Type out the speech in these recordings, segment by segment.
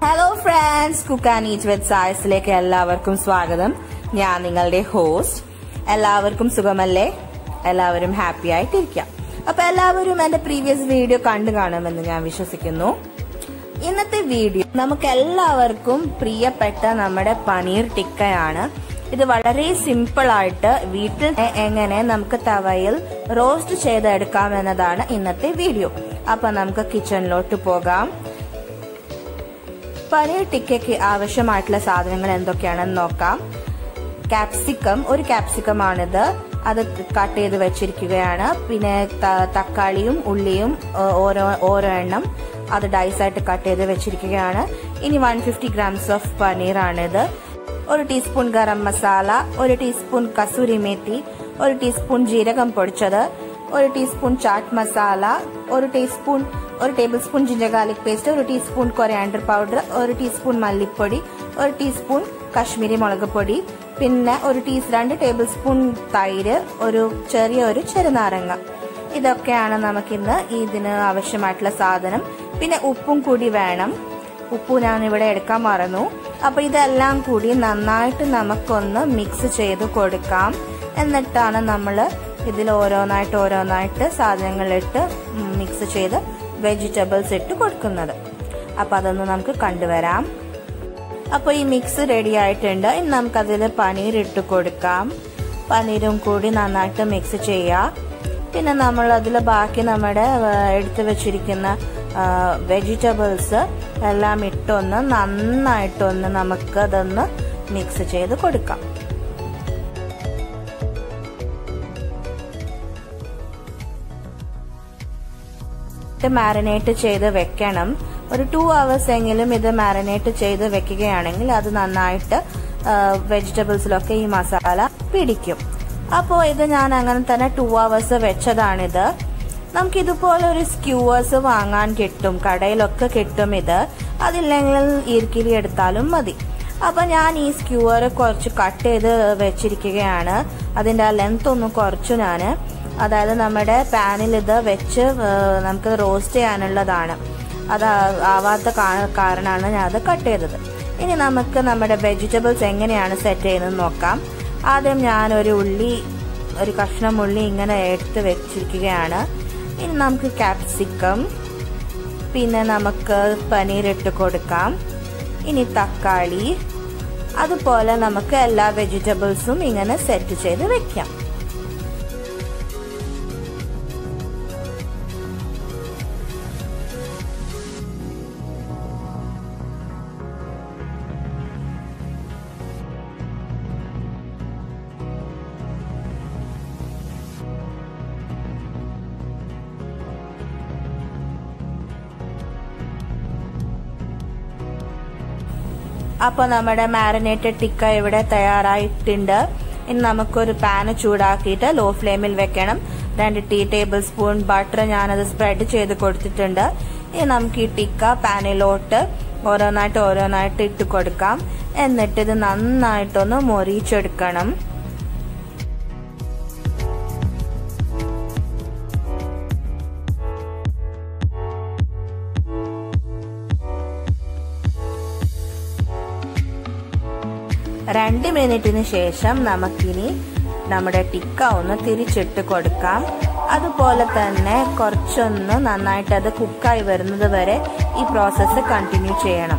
hello friends cook and eat with സായസിലേക്ക് എല്ലാവർക്കും സ്വാഗതം ഞാൻ നിങ്ങളുടെ ഹോസ്റ്റ് എല്ലാവർക്കും സുഖമല്ലേ എല്ലാവരും ഹാപ്പി ആയിട്ടിരിക്കാം അപ്പൊ എല്ലാവരും എന്റെ പ്രീവിയസ് വീഡിയോ കണ്ടു കാണുമെന്ന് ഞാൻ വിശ്വസിക്കുന്നു ഇന്നത്തെ വീഡിയോ നമുക്ക് എല്ലാവർക്കും പ്രിയപ്പെട്ട നമ്മുടെ പനീർ ടിക്കയാണ് ഇത് വളരെ സിമ്പിൾ ആയിട്ട് വീട്ടിൽ എങ്ങനെ നമുക്ക് തവയിൽ റോസ്റ്റ് ചെയ്തെടുക്കാം എന്നതാണ് ഇന്നത്തെ വീഡിയോ അപ്പൊ നമുക്ക് കിച്ചണിലോട്ട് പോകാം പനീർ ടിക്കയ്ക്ക് ആവശ്യമായിട്ടുള്ള സാധനങ്ങൾ എന്തൊക്കെയാണെന്ന് നോക്കാം കാപ്സിക്കം ഒരു കാപ്സിക്കം ആണിത് അത് കട്ട് ചെയ്ത് വെച്ചിരിക്കുകയാണ് പിന്നെ തക്കാളിയും ഉള്ളിയും ഓരോ ഓരോ എണ്ണം അത് ഡൈസ് ആയിട്ട് കട്ട് ചെയ്ത് വെച്ചിരിക്കുകയാണ് ഇനി വൺ ഫിഫ്റ്റി ഗ്രാംസ് ഓഫ് പനീറാണിത് ഒരു ടീസ്പൂൺ ഗരം മസാല ഒരു ടീസ്പൂൺ കസൂരി മേത്തി ഒരു ടീസ്പൂൺ ജീരകം പൊടിച്ചത് ഒരു ടീസ്പൂൺ ചാട്ട് മസാല ഒരു ടീസ്പൂൺ ഒരു table spoon ginger garlic paste ഒരു ടീസ്പൂൺ കൊറിയാണ്ടർ പൗഡർ ഒരു ടീസ്പൂൺ മല്ലിപ്പൊടി ഒരു ടീസ്പൂൺ കശ്മീരി മുളക് പൊടി പിന്നെ ഒരു ടീസ് രണ്ട് ടേബിൾ സ്പൂൺ തൈര് ഒരു ചെറിയ ഒരു ചെറുനാരങ്ങ ഇതൊക്കെയാണ് നമുക്കിന്ന് ഇതിന് ആവശ്യമായിട്ടുള്ള സാധനം പിന്നെ ഉപ്പും കൂടി വേണം ഉപ്പ് ഞാൻ ഇവിടെ എടുക്കാൻ മറന്നു അപ്പൊ ഇതെല്ലാം കൂടി നന്നായിട്ട് നമുക്കൊന്ന് മിക്സ് ചെയ്ത് കൊടുക്കാം എന്നിട്ടാണ് നമ്മൾ ഇതിൽ ഓരോന്നായിട്ട് ഓരോന്നായിട്ട് സാധനങ്ങളിട്ട് മിക്സ് ചെയ്ത് വെജിറ്റബിൾസ് ഇട്ട് കൊടുക്കുന്നത് അപ്പൊ അതൊന്ന് നമുക്ക് കണ്ടുവരാം അപ്പോൾ ഈ മിക്സ് റെഡി ആയിട്ടുണ്ട് ഇനി നമുക്കതിൽ പനീർ ഇട്ട് കൊടുക്കാം പനീരും കൂടി നന്നായിട്ട് മിക്സ് ചെയ്യാം പിന്നെ നമ്മൾ അതിൽ ബാക്കി നമ്മുടെ എടുത്തു വെച്ചിരിക്കുന്ന വെജിറ്റബിൾസ് എല്ലാം ഇട്ടൊന്ന് നന്നായിട്ടൊന്ന് നമുക്ക് അതൊന്ന് മിക്സ് ചെയ്ത് കൊടുക്കാം മാരിനേറ്റ് ചെയ്ത് വെക്കണം ഒരു ടു അവേഴ്സ് എങ്കിലും ഇത് മാരിനേറ്റ് ചെയ്ത് വെക്കുകയാണെങ്കിൽ അത് നന്നായിട്ട് വെജിറ്റബിൾസിലൊക്കെ ഈ മസാല പിടിക്കും അപ്പോൾ ഇത് ഞാൻ അങ്ങനെ തന്നെ ടു അവേഴ്സ് വെച്ചതാണിത് നമുക്ക് ഇതുപോലെ ഒരു സ്ക്യൂവേഴ്സ് വാങ്ങാൻ കിട്ടും കടയിലൊക്കെ കിട്ടും ഇത് അതില്ലെങ്കിൽ ഇരിക്കിരി എടുത്താലും മതി അപ്പൊ ഞാൻ ഈ സ്ക്യൂവർ കുറച്ച് കട്ട് ചെയ്ത് വെച്ചിരിക്കുകയാണ് അതിന്റെ ആ ലെങ്ത് ഒന്ന് കുറച്ചു ഞാൻ അതായത് നമ്മുടെ പാനിൽ ഇത് വെച്ച് നമുക്ക് റോസ്റ്റ് ചെയ്യാനുള്ളതാണ് അത് ആവാത്ത കാരണമാണ് ഞാൻ അത് കട്ട് ചെയ്തത് ഇനി നമുക്ക് നമ്മുടെ വെജിറ്റബിൾസ് എങ്ങനെയാണ് സെറ്റ് ചെയ്യുന്നത് നോക്കാം ആദ്യം ഞാൻ ഒരു ഉള്ളി ഒരു കഷ്ണം ഉള്ളി ഇങ്ങനെ എടുത്ത് വെച്ചിരിക്കുകയാണ് ഇനി നമുക്ക് ക്യാപ്സിക്കം പിന്നെ നമുക്ക് പനീർ ഇട്ട് കൊടുക്കാം ഇനി തക്കാളി അതുപോലെ നമുക്ക് എല്ലാ വെജിറ്റബിൾസും ഇങ്ങനെ സെറ്റ് ചെയ്ത് വെക്കാം അപ്പോൾ നമ്മുടെ മാരിനേറ്റഡ് ടിക്ക ഇവിടെ തയ്യാറായിട്ടുണ്ട് ഇനി നമുക്കൊരു പാന് ചൂടാക്കിയിട്ട് ലോ ഫ്ലെയിമിൽ വെക്കണം രണ്ട് ടീ ടേബിൾ സ്പൂൺ ബട്ടർ ഞാനത് സ്പ്രെഡ് ചെയ്ത് കൊടുത്തിട്ടുണ്ട് ഇനി നമുക്ക് ഈ ടിക്ക പാനിലോട്ട് ഓരോന്നായിട്ട് ഓരോന്നായിട്ട് ഇട്ട് കൊടുക്കാം എന്നിട്ട് ഇത് നന്നായിട്ടൊന്ന് മൊരിച്ചെടുക്കണം രണ്ട് മിനിറ്റിന് ശേഷം നമുക്കിനി നമ്മുടെ ടിക്ക ഒന്ന് തിരിച്ചിട്ട് കൊടുക്കാം അതുപോലെ തന്നെ കുറച്ചൊന്ന് നന്നായിട്ട് അത് കുക്കായി വരുന്നത് വരെ ഈ പ്രോസസ്സ് കണ്ടിന്യൂ ചെയ്യണം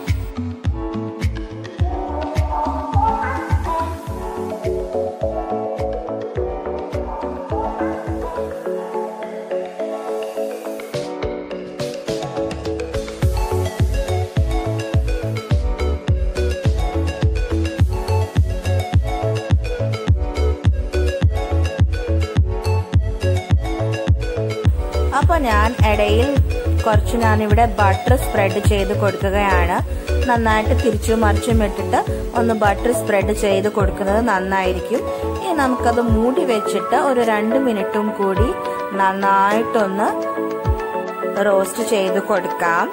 അപ്പൊ ഞാൻ ഇടയിൽ കുറച്ച് ഞാനിവിടെ ബട്ടർ സ്പ്രെഡ് ചെയ്ത് കൊടുക്കുകയാണ് നന്നായിട്ട് തിരിച്ചും മറിച്ചും ഇട്ടിട്ട് ഒന്ന് ബട്ടർ സ്പ്രെഡ് ചെയ്ത് കൊടുക്കുന്നത് നന്നായിരിക്കും ഇനി നമുക്കത് മൂടി വെച്ചിട്ട് ഒരു രണ്ട് മിനിറ്റും കൂടി നന്നായിട്ടൊന്ന് റോസ്റ്റ് ചെയ്ത് കൊടുക്കാം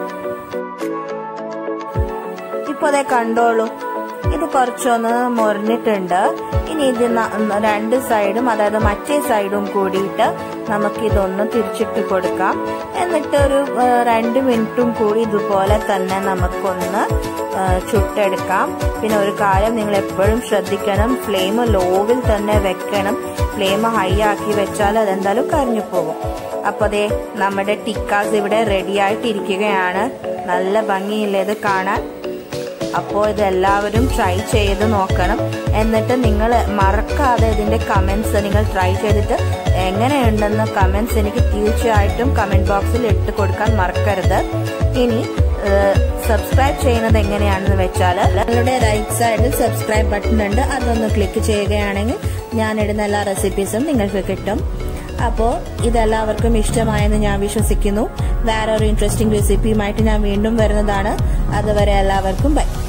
ഇപ്പൊ അതെ കണ്ടോളൂ ഇത് കുറച്ചൊന്ന് മുറിഞ്ഞിട്ടുണ്ട് ഇനി ഇത് രണ്ട് സൈഡും അതായത് മറ്റേ സൈഡും കൂടിയിട്ട് നമുക്കിതൊന്ന് തിരിച്ചിട്ട് കൊടുക്കാം എന്നിട്ട് ഒരു ആ, രണ്ട് മിനിറ്റും കൂടി ഇതുപോലെ തന്നെ നമുക്കൊന്ന് ആ, ചുട്ടെടുക്കാം പിന്നെ ഒരു കാര്യം നിങ്ങൾ എപ്പോഴും ശ്രദ്ധിക്കണം ഫ്ലെയിം ലോവിൽ തന്നെ വെക്കണം ഫ്ലെയിം ഹൈ ആക്കി വെച്ചാൽ അതെന്തായാലും കരിഞ്ഞു പോകും അപ്പോൾ അതെ നമ്മുടെ ടിക്കാസ് ഇവിടെ റെഡി ആയിട്ടിരിക്കുകയാണ് നല്ല ഭംഗിയില്ലേ ഇത് കാണാൻ അപ്പോൾ ഇത് എല്ലാവരും ട്രൈ ചെയ്ത് നോക്കണം എന്നിട്ട് നിങ്ങൾ മറക്കാതെ ഇതിൻ്റെ കമൻസ് നിങ്ങൾ ട്രൈ ചെയ്തിട്ട് എങ്ങനെയുണ്ടെന്ന് കമൻസ് എനിക്ക് തീർച്ചയായിട്ടും കമൻറ്റ് ബോക്സിൽ ഇട്ട് കൊടുക്കാൻ മറക്കരുത് ഇനി സബ്സ്ക്രൈബ് ചെയ്യുന്നത് എങ്ങനെയാണെന്ന് വെച്ചാൽ നിങ്ങളുടെ റൈറ്റ് സൈഡിൽ സബ്സ്ക്രൈബ് ബട്ടൺ ഉണ്ട് അതൊന്ന് ക്ലിക്ക് ചെയ്യുകയാണെങ്കിൽ ഞാൻ ഇടുന്ന എല്ലാ റെസിപ്പീസും നിങ്ങൾക്ക് കിട്ടും അപ്പോൾ ഇതെല്ലാവർക്കും ഇഷ്ടമായെന്ന് ഞാൻ വിശ്വസിക്കുന്നു വേറെ ഒരു ഇൻട്രസ്റ്റിംഗ് റെസിപ്പിയുമായിട്ട് ഞാൻ വീണ്ടും വരുന്നതാണ് അതുവരെ എല്ലാവർക്കും ബൈ